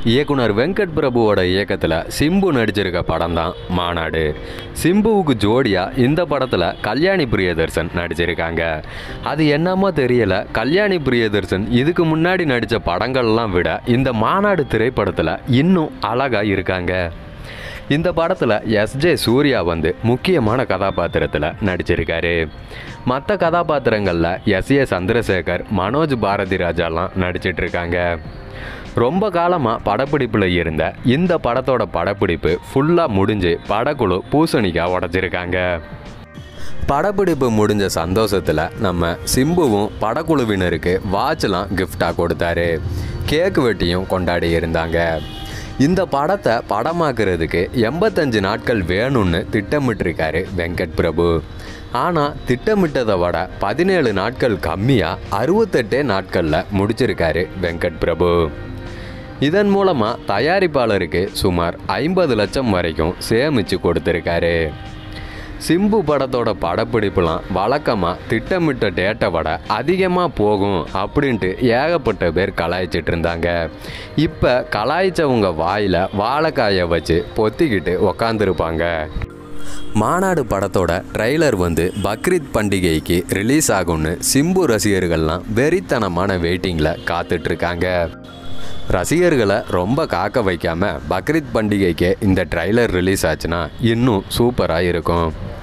இயக்குனர் வெங்கட் பிரபுவோட இயக்கத்தில் சிம்பு நடிச்சிருக்க படம் தான் மாநாடு சிம்புவுக்கு ஜோடியாக இந்த படத்தில் கல்யாணி பிரியதர்சன் நடிச்சிருக்காங்க அது என்னமோ தெரியல கல்யாணி பிரியதர்சன் இதுக்கு முன்னாடி நடித்த படங்கள்லாம் விட இந்த மாநாடு திரைப்படத்தில் இன்னும் அழகாக இருக்காங்க இந்த படத்தில் எஸ்ஜே சூர்யா வந்து முக்கியமான கதாபாத்திரத்தில் நடிச்சிருக்காரு மற்ற கதாபாத்திரங்களில் எஸ் ஏ சந்திரசேகர் மனோஜ் பாரதி ராஜாலாம் நடிச்சிட்டு இருக்காங்க ரொம்ப காலமாக படப்பிடிப்பில் இருந்த இந்த படத்தோட படப்பிடிப்பு ஃபுல்லாக முடிஞ்சு படக்குழு பூசணிக்காய் உடச்சிருக்காங்க படப்பிடிப்பு முடிஞ்ச சந்தோஷத்தில் நம்ம சிம்புவும் படக்குழுவினருக்கு வாட்ச்லாம் கிஃப்டாக கொடுத்தாரு கேக் வெட்டியும் கொண்டாடி இருந்தாங்க இந்த படத்தை படமாக்குறதுக்கு எண்பத்தஞ்சு நாட்கள் வேணும்னு திட்டமிட்டிருக்காரு வெங்கட் பிரபு ஆனால் திட்டமிட்டதை விட பதினேழு நாட்கள் கம்மியாக அறுபத்தெட்டே நாட்களில் முடிச்சிருக்காரு வெங்கட் பிரபு இதன் மூலமாக தயாரிப்பாளருக்கு சுமார் ஐம்பது லட்சம் வரைக்கும் சேமித்து கொடுத்துருக்காரு சிம்பு படத்தோட படப்பிடிப்புலாம் வழக்கமாக திட்டமிட்ட டேட்டை விட அதிகமாக போகும் அப்படின்ட்டு ஏகப்பட்ட பேர் கலாய்ச்சிட்டு இருந்தாங்க இப்போ கலாய்ச்சவங்க வாயில் வாழைக்காயை வச்சு பொத்திக்கிட்டு உக்காந்துருப்பாங்க மாநாடு படத்தோட ட்ரைலர் வந்து பக்ரீத் பண்டிகைக்கு ரிலீஸ் ஆகும்னு சிம்பு ரசிகர்கள்லாம் வெறித்தனமான வெயிட்டிங்கில் காத்துட்ருக்காங்க ரசிகர்களை ரொம்ப காக்க வைக்காம பக்ரீத் பண்டிகைக்கு இந்த ட்ரைலர் ரிலீஸ் ஆச்சுன்னா இன்னும் சூப்பராக இருக்கும்